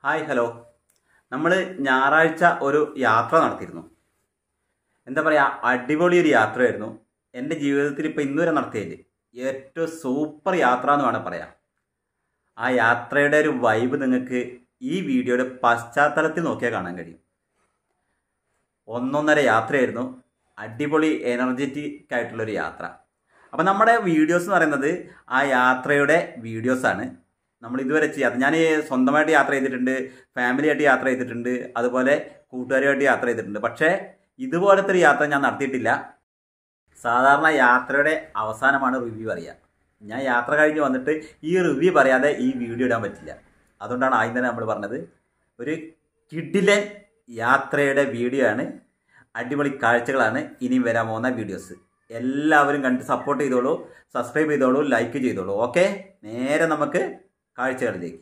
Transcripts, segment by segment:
Hi hello നമ്മൾ ഞായറാഴ്ച ഒരു യാത്ര നടത്തിയിരുന്നു എന്താ പറയുക അടിപൊളി ഒരു യാത്രയായിരുന്നു എൻ്റെ ജീവിതത്തിൽ ഇപ്പോൾ ഇന്നുവരെ നടത്തിയതിൽ ഏറ്റവും സൂപ്പർ യാത്ര എന്ന് വേണം പറയാം ആ യാത്രയുടെ ഒരു വൈബ് നിങ്ങൾക്ക് ഈ വീഡിയോയുടെ പശ്ചാത്തലത്തിൽ നോക്കിയാൽ കാണാൻ കഴിയും ഒന്നൊന്നര യാത്രയായിരുന്നു അടിപൊളി എനർജറ്റിക് ആയിട്ടുള്ളൊരു യാത്ര അപ്പം നമ്മുടെ വീഡിയോസ് എന്ന് പറയുന്നത് ആ യാത്രയുടെ വീഡിയോസാണ് നമ്മൾ ഇതുവരെ ചെയ്യാത്ത ഞാൻ സ്വന്തമായിട്ട് യാത്ര ചെയ്തിട്ടുണ്ട് ഫാമിലി ആയിട്ട് യാത്ര ചെയ്തിട്ടുണ്ട് അതുപോലെ കൂട്ടുകാരുമായിട്ട് യാത്ര ചെയ്തിട്ടുണ്ട് പക്ഷേ ഇതുപോലത്തെ ഒരു യാത്ര ഞാൻ നടത്തിയിട്ടില്ല സാധാരണ യാത്രയുടെ അവസാനമാണ് റിവ്യൂ അറിയുക ഞാൻ യാത്ര കഴിഞ്ഞ് വന്നിട്ട് ഈ റിവ്യൂ പറയാതെ ഈ വീഡിയോ ഇടാൻ പറ്റില്ല അതുകൊണ്ടാണ് ആദ്യം തന്നെ നമ്മൾ പറഞ്ഞത് ഒരു കിഡിലൻ യാത്രയുടെ വീഡിയോ ആണ് അടിപൊളി കാഴ്ചകളാണ് ഇനിയും വരാൻ പോകുന്ന വീഡിയോസ് എല്ലാവരും കണ്ട് സപ്പോർട്ട് ചെയ്തോളൂ സബ്സ്ക്രൈബ് ചെയ്തോളൂ ലൈക്ക് ചെയ്തോളൂ ഓക്കെ നേരെ നമുക്ക് കാഴ്ചകളിലേക്ക്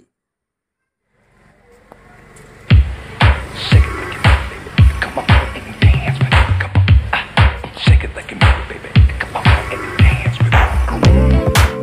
Shake it like you mean it, baby. Come on and dance with me.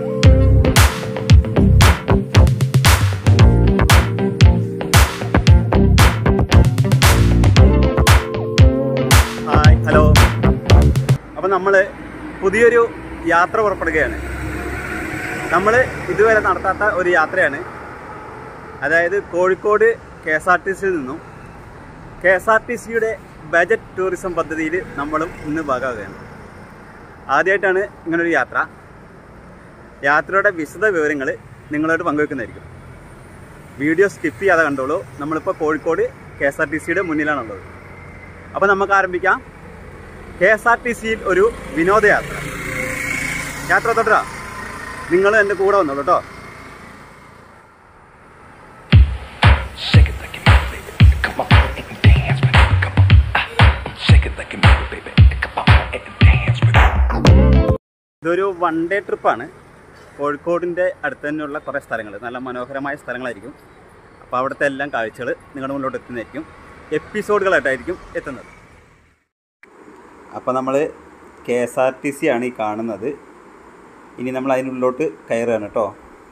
Hi hello അപ്പം നമ്മൾ പുതിയൊരു യാത്ര പുറപ്പെടുകയാണ് നമ്മൾ ഇതുവരെ നടത്താത്ത ഒരു യാത്രയാണ് അതായത് Kozhikode K S R T സിയിൽ നിന്നും കെ എസ് ആർ ടി സിയുടെ ബജറ്റ് ടൂറിസം പദ്ധതിയിൽ നമ്മളും ഇന്ന് ഭാഗമാകുകയാണ് ആദ്യമായിട്ടാണ് ഇങ്ങനൊരു യാത്ര യാത്രയുടെ വിശദ വിവരങ്ങൾ നിങ്ങളോട് പങ്കുവെക്കുന്നതായിരിക്കും വീഡിയോ സ്കിപ്പ് ചെയ്യാതെ കണ്ടോളൂ നമ്മളിപ്പോൾ Kozhikode K S R T സിയുടെ മുന്നിലാണുള്ളത് അപ്പോൾ നമുക്ക് ആരംഭിക്കാം കെ എസ് ആർ ടി സിയിൽ ഒരു വിനോദയാത്ര യാത്ര തുടരാ നിങ്ങൾ എൻ്റെ കൂടെ വന്നോളൂ കേട്ടോ Shake it like you mean it, baby. Come on and dance with me. Come on. Ah, Shake it like you mean it, baby. Come on and dance with me. ഇതൊരു വൺ ഡേ ട്രിപ്പാണ് കോഴിക്കോടിൻ്റെ അടുത്ത് തന്നെയുള്ള കുറേ സ്ഥലങ്ങൾ നല്ല മനോഹരമായ സ്ഥലങ്ങളായിരിക്കും അപ്പോൾ അവിടുത്തെ എല്ലാം കാഴ്ചകൾ നിങ്ങളുടെ മുന്നോട്ട് എത്തുന്നതായിരിക്കും എപ്പിസോഡുകളായിട്ടായിരിക്കും എത്തുന്നത് അപ്പോൾ നമ്മൾ K S R T C ആണ് ഈ കാണുന്നത് ഇനി നമ്മൾ അതിനുള്ളിലോട്ട് കയറുകയാണ് കേട്ടോ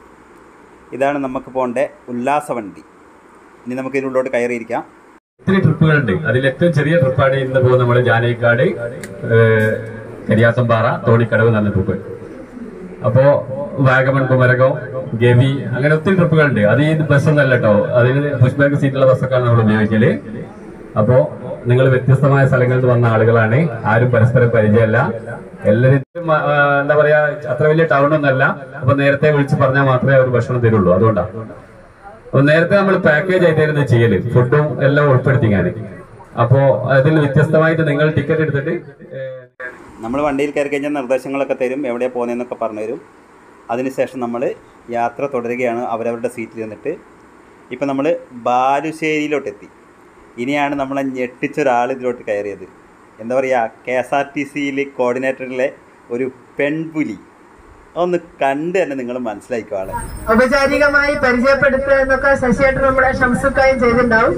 ഇതാണ് നമുക്ക് പോകേണ്ട ഉല്ലാസ വണ്ടി ഇനി നമുക്ക് ഇതിനുള്ളിലോട്ട് കയറിയിരിക്കാം ഒത്തിരി ട്രിപ്പുകളുണ്ട് അതിൽ ഏറ്റവും ചെറിയ ട്രിപ്പാണ് ഇന്ന് പോകുന്ന നമ്മുടെ ജാനകിക്കാട് ഏഹ്, കരിയാസംപാറ തോണിക്കടവ് നല്ല ട്രിപ്പ് അപ്പോ വാഗമൺ കുമരകം ഗവി അങ്ങനെ ഒത്തിരി ട്രിപ്പുകളുണ്ട് അത് ഈ ബസ്സൊന്നല്ല കേട്ടോ അതിന് പുഷ് ബാക്ക് സീറ്റുള്ള ബസ്സൊക്കെയാണ് നമ്മൾ ഉപയോഗിക്കല് അപ്പോ നിങ്ങൾ വ്യത്യസ്തമായ സ്ഥലങ്ങളിൽ നിന്ന് വന്ന ആളുകളാണ് ആരും പരസ്പരം പരിചയമല്ല എല്ലാവരും ആ, എന്താ പറയാ അത്ര വലിയ ടൗൺ ഒന്നല്ല അപ്പൊ നേരത്തെ വിളിച്ച് പറഞ്ഞാൽ മാത്രമേ അവർ ഭക്ഷണം തരുള്ളൂ അതുകൊണ്ടാണ് അപ്പൊ നേരത്തെ നമ്മൾ പാക്കേജ് ആയിട്ടായിരുന്നു ചെയ്യല് ഫുഡും എല്ലാം ഉൾപ്പെടുത്തിക്കാൻ അപ്പോ അതിൽ വ്യത്യസ്തമായിട്ട് നിങ്ങൾ ടിക്കറ്റ് എടുത്തിട്ട് ഏഹ്, നമ്മൾ വണ്ടിയിൽ കയറി കഴിഞ്ഞാൽ നിർദ്ദേശങ്ങളൊക്കെ തരും എവിടെയാണ് പോകുന്നതെന്നൊക്കെ പറഞ്ഞു തരും അതിനുശേഷം നമ്മൾ യാത്ര തുടരുകയാണ് അവരവരുടെ സീറ്റിൽ നിന്നിട്ട് ഇപ്പം നമ്മൾ ബാലുശ്ശേരിയിലോട്ടെത്തി ഇനിയാണ് നമ്മളെ ഞെട്ടിച്ചൊരാൾ ഇതിലോട്ട് കയറിയത് എന്താ പറയുക കെ എസ് ആർ ടി സിയിൽ കോർഡിനേറ്ററിലെ ഒരു പെൺപുലി ഒന്ന് കണ്ട് തന്നെ നിങ്ങൾ മനസ്സിലാക്കിക്കോ ആളെ ഔപചാരികമായി പരിചയപ്പെടുത്തുക എന്നൊക്കെ ശശിയേട്ടൻ നമ്മുടെ ഷംസുക്കായും ചെയ്തിട്ടുണ്ടാവും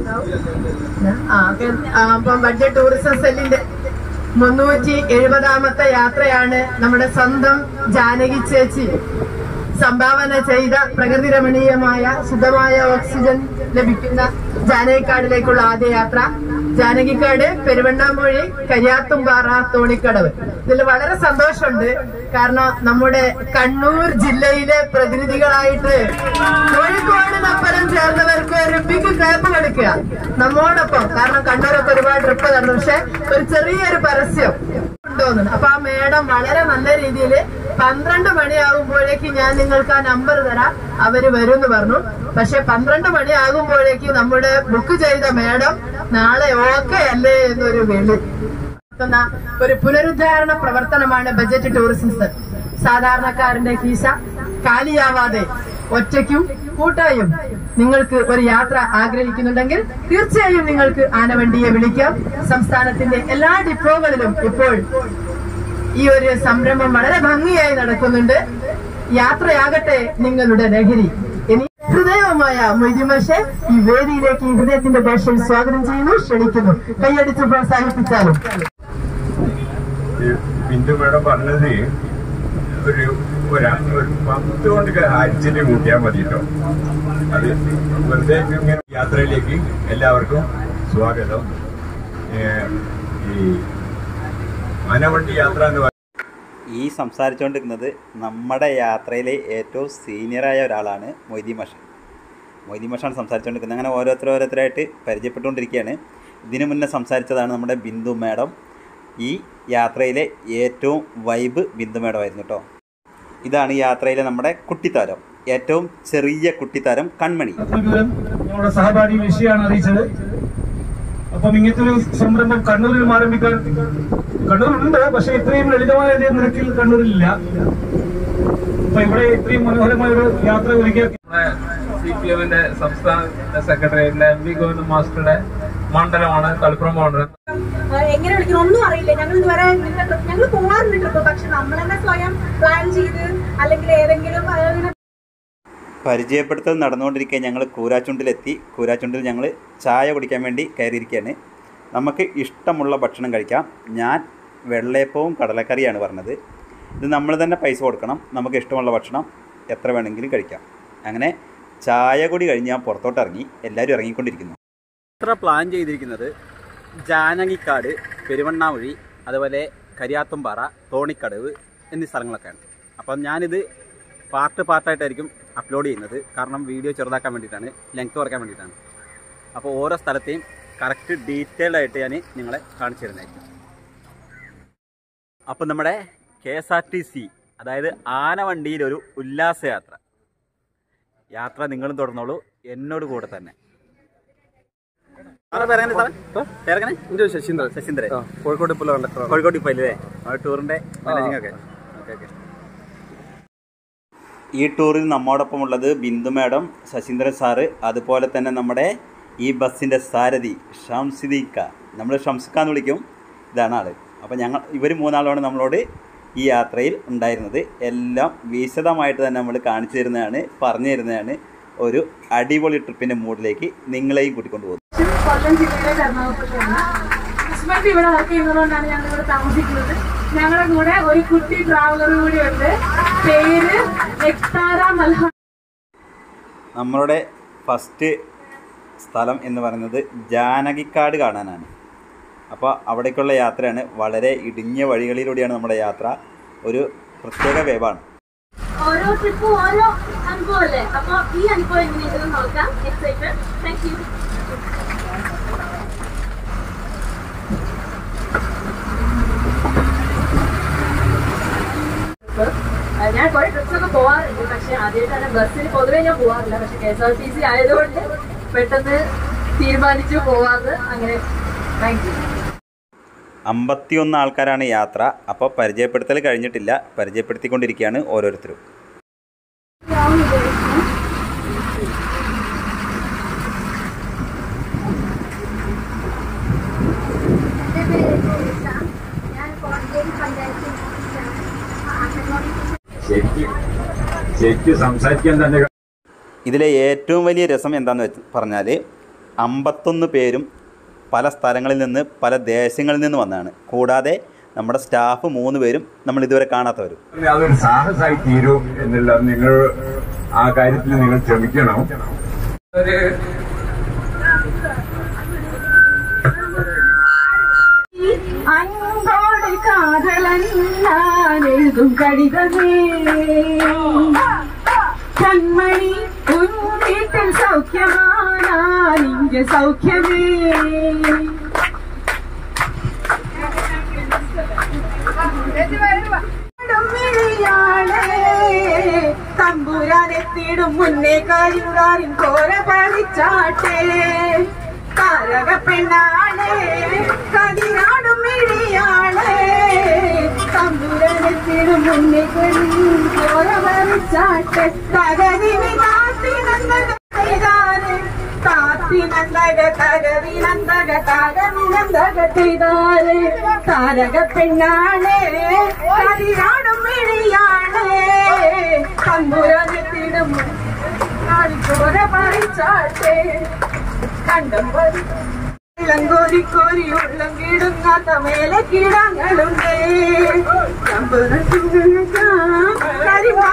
ആ, ഓക്കേ. ആ, അപ്പം ബഡ്ജറ്റ് ടൂറിസം സെല്ലിന്റെ മുന്നൂറ്റി എഴുപതാമത്തെ യാത്രയാണ് നമ്മുടെ സ്വന്തം ജാനകി ചേച്ചി സംഭാവന ചെയ്ത പ്രകൃതി രമണീയമായ ശുദ്ധമായ ഓക്സിജൻ ലഭിക്കുന്ന ജാനകിക്കാടിലേക്കുള്ള ആദ്യ യാത്ര ജാനകിക്കാട് പെരുവണ്ണാമൊഴി കരിയാത്തുംപാറ തോണിക്കടവ് ഇതിൽ വളരെ സന്തോഷമുണ്ട് കാരണം നമ്മുടെ കണ്ണൂർ ജില്ലയിലെ പ്രതിനിധികളായിട്ട് കോഴിക്കോടിനൊപ്പം ചേർന്നവർക്ക് ഒരു ബിഗ് ക്ലാപ്പ് കൊടുക്കുക നമ്മോടൊപ്പം കാരണം കണ്ണൂരൊക്കെ ഒരുപാട് ട്രിപ്പ് നടന്നു പക്ഷെ ഒരു ചെറിയൊരു പരസ്യം ഉണ്ടോന്ന് അപ്പൊ ആ മേഡം വളരെ നല്ല രീതിയിൽ പന്ത്രണ്ട് മണിയാകുമ്പോഴേക്ക് ഞാൻ നിങ്ങൾക്ക് ആ നമ്പർ തരാം അവര് വരും എന്ന് പറഞ്ഞു പക്ഷെ പന്ത്രണ്ട് മണിയാകുമ്പോഴേക്ക് നമ്മുടെ ബുക്ക് ചെയ്ത മേഡം നാളെ ഓക്കെ അല്ലേ എന്നൊരു വിളി നടത്തുന്ന ഒരു പുനരുദ്ധാരണ പ്രവർത്തനമാണ് ബജറ്റ് ടൂറിസം സെൽ സാധാരണക്കാരന്റെ കീശ കാലിയാവാതെ ഒറ്റയ്ക്കും കൂട്ടായും നിങ്ങൾക്ക് ഒരു യാത്ര ആഗ്രഹിക്കുന്നുണ്ടെങ്കിൽ തീർച്ചയായും നിങ്ങൾക്ക് ആനവണ്ടിയെ വിളിക്കാം സംസ്ഥാനത്തിന്റെ എല്ലാ ഡിപ്പോകളിലും ഇപ്പോൾ ഈ ഒരു സംരംഭം വളരെ ഭംഗിയായി നടക്കുന്നുണ്ട് യാത്രയാകട്ടെ നിങ്ങളുടെ ലഹരി ഇനി ഹൃദയവുമായ മൊയ്തിമഷെ ഈ വേദിയിലേക്ക് ഈ ഹൃദയത്തിന്റെ ഭാഷയിൽ സ്വാഗതം ചെയ്യുന്നു ക്ഷണിക്കുന്നു കൈയടിച്ച് പ്രോത്സാഹിപ്പിച്ചാലും ഈ ബിന്ദു മേഡം പറഞ്ഞത് ഒരു പോരാ ഒരു പത്ത് കൊണ്ട് അരിച്ചിട്ട് കൂട്ടിയാൽ മതി കേട്ടോ അത് വെറുതെ ഇങ്ങനെ യാത്രയിലേക്ക് എല്ലാവർക്കും സ്വാഗതം ഏഹ്, ഈ ആനവണ്ടി യാത്ര എന്ന് ഈ സംസാരിച്ചുകൊണ്ടിരിക്കുന്നത് നമ്മുടെ യാത്രയിലെ ഏറ്റവും സീനിയറായ ഒരാളാണ് മൊയ്തീൻ മാഷ് മൊയ്തീൻ മാഷാണ് സംസാരിച്ചുകൊണ്ടിരിക്കുന്നത് അങ്ങനെ ഓരോരുത്തർ ഓരോരുത്തരായിട്ട് പരിചയപ്പെട്ടുകൊണ്ടിരിക്കുകയാണ് ഇതിനു മുന്നേ സംസാരിച്ചതാണ് നമ്മുടെ ബിന്ദു മാഡം ഈ യാത്രയിലെ ഏറ്റവും വൈബ് ബിന്ദു മാഡമായിരുന്നു കേട്ടോ ഇതാണ് ഈ യാത്രയിലെ നമ്മുടെ കുട്ടിത്താരം ഏറ്റവും ചെറിയ കുട്ടിത്താരം കൺമണി വിവരം ഞങ്ങളുടെ സഹപാഠി വിഷയമാണ് അറിയിച്ചത് അപ്പം ഇങ്ങനത്തെ ഒരു സംരംഭം കണ്ണൂരിൽ ആരംഭിക്കാൻ കണ്ണൂരുണ്ട് പക്ഷെ ഇത്രയും ലളിതമായ ഒരു നിരക്കിൽ കണ്ണൂരിലില്ല അപ്പൊ ഇവിടെ ഇത്രയും മനോഹരമായ ഒരു യാത്ര ഒരുക്കിയ സി പി എമ്മിന്റെ സംസ്ഥാന സെക്രട്ടറി എം വി ഗോവിന്ദ മാസ്റ്ററുടെ മണ്ഡലമാണ് തളിപ്പുറം മണ്ഡലം ആ, എങ്ങനെ വിളിക്കണം ഒന്നും അറിയില്ല ഞങ്ങൾ ഇതുവരെ ഞങ്ങൾ പോകാറുണ്ട് ട്രിപ്പ് പക്ഷെ നമ്മൾ തന്നെ സ്വയം പ്ലാൻ ചെയ്ത് അല്ലെങ്കിൽ ഏതെങ്കിലും ആ, ഇങ്ങനെ പരിചയപ്പെടുത്തൽ നടന്നുകൊണ്ടിരിക്കെ ഞങ്ങൾ കൂരാച്ചുണ്ടിലെത്തി കൂരാച്ചുണ്ടിൽ ഞങ്ങൾ ചായ കുടിക്കാൻ വേണ്ടി കയറിയിരിക്കുകയാണ് നമുക്ക് ഇഷ്ടമുള്ള ഭക്ഷണം കഴിക്കാം ഞാൻ വെള്ളയപ്പവും കടലക്കറിയാണ് പറഞ്ഞത് ഇത് നമ്മൾ തന്നെ പൈസ കൊടുക്കണം നമുക്ക് ഇഷ്ടമുള്ള ഭക്ഷണം എത്ര വേണമെങ്കിലും കഴിക്കാം അങ്ങനെ ചായ കൂടി കഴിഞ്ഞ് ഞാൻ പുറത്തോട്ട് ഇറങ്ങി എല്ലാവരും ഇറങ്ങിക്കൊണ്ടിരിക്കുന്നു ഇത്ര പ്ലാൻ ചെയ്തിരിക്കുന്നത് ജാനകിക്കാട് പെരുവണ്ണാമൊഴി അതുപോലെ കരിയാത്തുംപാറ തോണിക്കടവ് എന്നീ സ്ഥലങ്ങളൊക്കെയാണ് അപ്പം ഞാനിത് പാർട്ട് പാർട്ടായിട്ടായിരിക്കും അപ്ലോഡ് ചെയ്യുന്നത് കാരണം വീഡിയോ ചെറുതാക്കാൻ വേണ്ടിയിട്ടാണ് ലെങ്ത് കുറയ്ക്കാൻ വേണ്ടിയിട്ടാണ് അപ്പോൾ ഓരോ സ്ഥലത്തെയും കറക്റ്റ് ഡീറ്റെയിൽഡ് ആയിട്ട് ഞാൻ നിങ്ങളെ കാണിച്ചു തരുന്നതായിരിക്കും അപ്പം നമ്മുടെ K S R T C അതായത് ആനവണ്ടിയിലൊരു ഉല്ലാസയാത്ര യാത്ര നിങ്ങളും തുടർന്നോളൂ എന്നോട് കൂടെ തന്നെ സാറേ പേരെങ്ങനെ സാറേ ഇപ്പൊ പേരെങ്ങനെ ശശീന്ദ്രൻ ശശീന്ദ്രൻ കോഴിക്കോട് ഇപ്പോൾ കണ്ടക്ടർ കോഴിക്കോട് ഇപ്പോൾ അല്ലേ ആ ടൂറിന്റെ മാനേജിംഗ് ഒക്കെ ഓക്കെ ഓക്കെ ഈ ടൂറിൽ നമ്മോടൊപ്പം ഉള്ളത് ബിന്ദു മാഡം ശശീന്ദ്രൻ സാറ് അതുപോലെ തന്നെ നമ്മുടെ ഈ ബസ്സിൻ്റെ സാരഥി ഷംസിദിക്ക നമ്മൾ ഷംസിക്ക എന്ന് വിളിക്കും ഇതാണ് ആള് അപ്പോൾ ഞങ്ങൾ ഇവർ മൂന്നാളാണ് നമ്മളോട് ഈ യാത്രയിൽ ഉണ്ടായിരുന്നത് എല്ലാം വിശദമായിട്ട് തന്നെ നമ്മൾ കാണിച്ചു തരുന്നതാണ് പറഞ്ഞു തരുന്നതാണ് ഒരു അടിപൊളി ട്രിപ്പിൻ്റെ മൂഡിലേക്ക് നിങ്ങളെയും കൂട്ടിക്കൊണ്ട് പോകുന്നത് കൊല്ലം ജില്ലയിലെ എറണാകുളത്താണ് ഹസ്ബൻഡ് ഇവിടെ വർക്ക് ചെയ്യുന്നതുകൊണ്ടാണ് ഞങ്ങൾ ഇവിടെ താമസിക്കുന്നത് ഞങ്ങളുടെ കൂടെ ഒരു കുട്ടി ട്രാവലർ കൂടി ഉണ്ട് പേര് എക്താര മൽഹ നമ്മളുടെ ഫസ്റ്റ് സ്ഥലം എന്ന് പറയുന്നത് ജാനകിക്കാട് കാണാനാണ് അപ്പോൾ അവിടേക്കുള്ള യാത്രയാണ് വളരെ ഇടുങ്ങിയ വഴികളിലൂടെയാണ് നമ്മുടെ യാത്ര ഒരു പ്രത്യേക വേവാണ് ഓരോ ട്രിപ്പും ഓരോ അനുഭവമല്ലേ അപ്പൊ ഈ അനുഭവം എങ്ങനെയുണ്ടെന്ന് നോക്കാം എക്സൈറ്റഡ് താങ്ക് യു ഞാൻ കുറെ ട്രിപ്സ് ഒക്കെ പോവാറുണ്ട് പക്ഷെ ആദ്യമായിട്ടാണ് ബസ്സിൽ പൊതുവെ ഞാൻ പോവാറില്ല പക്ഷെ K S R T C ആയതുകൊണ്ട് പെട്ടെന്ന് തീരുമാനിച്ചു പോവാന്ന് അങ്ങനെ താങ്ക് യു അമ്പത്തിയൊന്ന് ആൾക്കാരാണ് യാത്ര അപ്പോൾ പരിചയപ്പെടുത്തൽ കഴിഞ്ഞിട്ടില്ല പരിചയപ്പെടുത്തിക്കൊണ്ടിരിക്കുകയാണ് ഓരോരുത്തരും ശരിക്കും ശരിക്കും സംസാരിക്കാൻ തന്നെ ഇതിലെ ഏറ്റവും വലിയ രസം എന്താണെന്ന് വെച്ച് പറഞ്ഞാൽ അമ്പത്തൊന്ന് പേരും പല സ്ഥലങ്ങളിൽ നിന്ന് പല ദേശങ്ങളിൽ നിന്ന് വന്നതാണ് കൂടാതെ നമ്മുടെ സ്റ്റാഫ് മൂന്ന് പേരും നമ്മൾ ഇതുവരെ കാണാത്തവരും അതൊരു സാഹസമായി തീരും എന്നുള്ള നിങ്ങൾ ആ കാര്യത്തിൽ നിങ്ങൾ ശ്രമിക്കണം ഒരു അൻപോട് കാതലൻ ഞാൻ എഴുതും കടിതമേ കൺമണി ഉൻ വീട്ടിൽ സൗഖ്യമാനാൻ ഇങ്ങ സൗഖ്യമേ തമ്പുരാനെത്തിയിടും മുന്നേ കരിങ്കാരിൻ കോര പറിച്ചാട്ടേ താരക പെണ്ണാളേ കതിരാടും മിഴിയാളേ തമ്പുരാനെത്തിയിടും മുന്നേ കരിങ്കാരിൻ കോര പറിച്ചാട്ടേ തകതിനി താത്തി നന്ദക ചെയ്താലേ താത്തി നന്ദക തകവി നന്ദക തകവി നന്ദക ചെയ്താലേ താരക പെണ്ണാളേ കതിരാടും മിഴിയാളേ തമ്പുരാനെത്തിയിടും ചോര പറിച്ചാട്ടേ കണ്ടം പറി ഇളങ്കോരി കോരി ഉള്ളം കിടുങ്ങാത്ത മേലെ കിടങ്ങളുണ്ടേ കരിവാ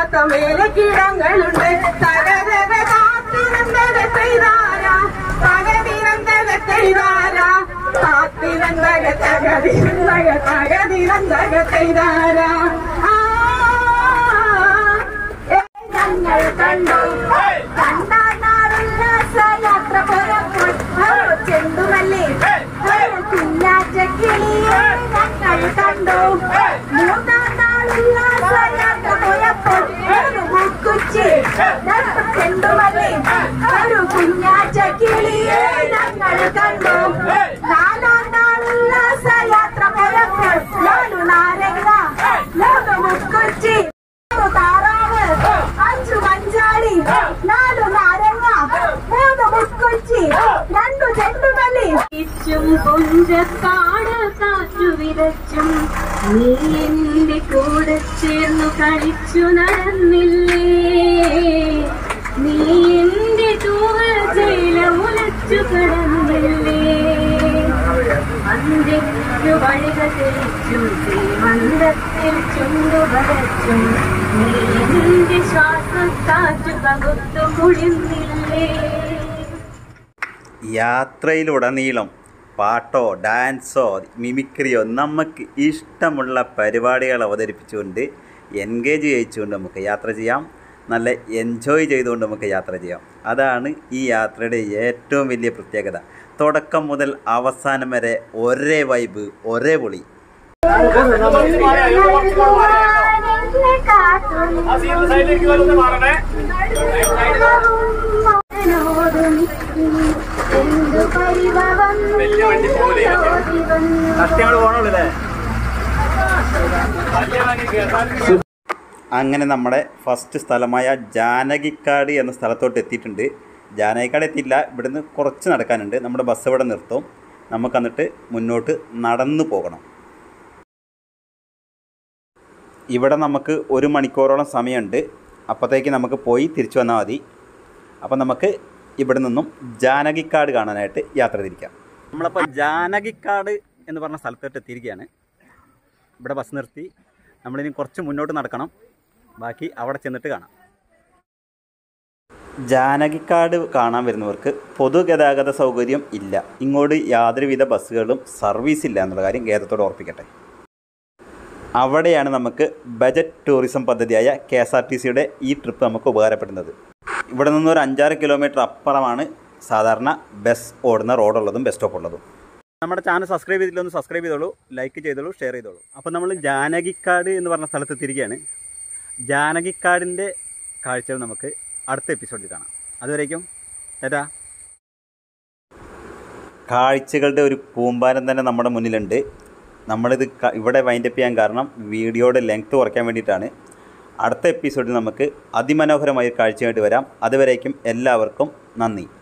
കാത്ത മേലക്കിടങ്ങളുണ്ട് തകരക കാത്തിനന്തക ചെയ്താര തകതിനന്തക ചെയ്താര കാത്തിനന്തക തകതിനന്തക തകതിനന്തക ചെയ്താര ആ ഞങ്ങൾ കണ്ടു കണ്ടാറുള്ള യാത്ര പുറപ്പോൾ ചെണ്ടുമല്ലി കുഞ്ഞാറ്റ കിളിയെ ഞങ്ങൾ കണ്ടു മൂന്നാം നാളുള്ള യാത്ര പുറപ്പോൾ ഒരു മുക്കുച്ചി രണ്ട് ചെണ്ടുമല്ലി ഒരു കുഞ്ഞാറ്റ കിളിയെ ഞങ്ങൾ കണ്ടു നാലാം നാളുള്ള യാത്ര പുറപ്പോൾ ലോലു നാരങ്ങ ലോലു മുക്കുച്ചി താറാവ് അഞ്ചു മഞ്ചാടി നാലു നാരങ്ങ മൂന്ന് മുക്കൊച്ചി രണ്ടു ചെണ്ടുമല്ലി ും കൊഞ്ചക്കാട് കാറ്റു വിതച്ചും നീ എന്റെ കൂടെ ചേർന്നു കളിച്ചു നടന്നില്ലേ നീ എന്റെ തൂവൽ ജയില ഉലച്ചു കിടന്നില്ലേ അന്ത്യു വഴികൾ തെളിച്ചും ശ്രീമന്ദത്തിൽ ചുണ്ടുവരച്ചും നീ എന്റെ ശ്വാസം കാറ്റു പകുത്തു മുഴിന്നില്ലേ യാത്രയിലുടനീളം പാട്ടോ ഡാൻസോ മിമിക്രിയോ നമുക്ക് ഇഷ്ടമുള്ള പരിപാടികൾ അവതരിപ്പിച്ചുകൊണ്ട് എൻഗേജ് ചെയ്യിച്ചുകൊണ്ട് നമുക്ക് യാത്ര ചെയ്യാം നല്ല എൻജോയ് ചെയ്തുകൊണ്ട് നമുക്ക് യാത്ര ചെയ്യാം അതാണ് ഈ യാത്രയുടെ ഏറ്റവും വലിയ പ്രത്യേകത തുടക്കം മുതൽ അവസാനം വരെ ഒരേ വൈബ് ഒരേ പൊളി എന്തു പരിഭവം അങ്ങനെ നമ്മുടെ ഫസ്റ്റ് സ്ഥലമായ ജാനകിക്കാട് എന്ന സ്ഥലത്തോട്ട് എത്തിയിട്ടുണ്ട് ജാനകിക്കാട് എത്തിയില്ല ഇവിടുന്ന് കുറച്ച് നടക്കാനുണ്ട് നമ്മുടെ ബസ് ഇവിടെ നിർത്തും നമുക്ക് എന്നിട്ട് മുന്നോട്ട് നടന്നു പോകണം ഇവിടെ നമുക്ക് ഒരു മണിക്കൂറോളം സമയമുണ്ട് അപ്പോഴത്തേക്ക് നമുക്ക് പോയി തിരിച്ചു വന്നാൽ മതി അപ്പോൾ നമുക്ക് ഇവിടെ നിന്നും ജാനകിക്കാട് കാണാനായിട്ട് യാത്ര തിരിക്കാം നമ്മളപ്പോൾ ജാനകിക്കാട് എന്ന് പറഞ്ഞ സ്ഥലത്തോട്ട് എത്തിയിരിക്കുകയാണ് ഇവിടെ ബസ് നിർത്തി നമ്മളിനി കുറച്ച് മുന്നോട്ട് നടക്കണം ബാക്കി അവിടെ ചെന്നിട്ട് കാണാം ജാനകിക്കാട് കാണാൻ വരുന്നവർക്ക് പൊതുഗതാഗത സൗകര്യം ഇല്ല ഇങ്ങോട്ട് യാതൊരുവിധ ബസ്സുകളും സർവീസ് ഇല്ല എന്നുള്ള കാര്യം ഖേദത്തോടെ ഓർപ്പിക്കട്ടെ അവിടെയാണ് നമുക്ക് ബജറ്റ് ടൂറിസം പദ്ധതിയായ കെ എസ് ആർ ടി സിയുടെ ഈ ട്രിപ്പ് നമുക്ക് ഉപകാരപ്പെടുന്നത് ഇവിടെ നിന്ന് ഒരു അഞ്ചാറ് കിലോമീറ്റർ അപ്പുറമാണ് സാധാരണ ബസ് ഓടുന്ന റോഡുള്ളതും ബസ് സ്റ്റോപ്പ് ഉള്ളതും നമ്മുടെ ചാനൽ സബ്സ്ക്രൈബ് ചെയ്തില്ലൊന്ന് സബ്സ്ക്രൈബ് ചെയ്തോളൂ ലൈക്ക് ചെയ്തോളൂ ഷെയർ ചെയ്തോളൂ അപ്പോൾ നമ്മൾ ജാനകിക്കാട് എന്ന് പറഞ്ഞ സ്ഥലത്ത് തിരികെയാണ് ജാനകിക്കാടിൻ്റെ കാഴ്ചകൾ നമുക്ക് അടുത്ത എപ്പിസോഡിൽ കാണാം അതുവരേക്കും ചേട്ടാ കാഴ്ചകളുടെ ഒരു കൂമ്പാരം തന്നെ നമ്മുടെ മുന്നിലുണ്ട് നമ്മളിത് ക- ഇവിടെ വൈൻഡപ്പ് ചെയ്യാൻ കാരണം വീഡിയോയുടെ ലെങ്ത് കുറയ്ക്കാൻ വേണ്ടിയിട്ടാണ് അടുത്ത എപ്പിസോഡിൽ നമുക്ക് അതിമനോഹരമായ ഒരു കാഴ്ചയായിട്ട് വരാം അതുവരേക്കും എല്ലാവർക്കും നന്ദി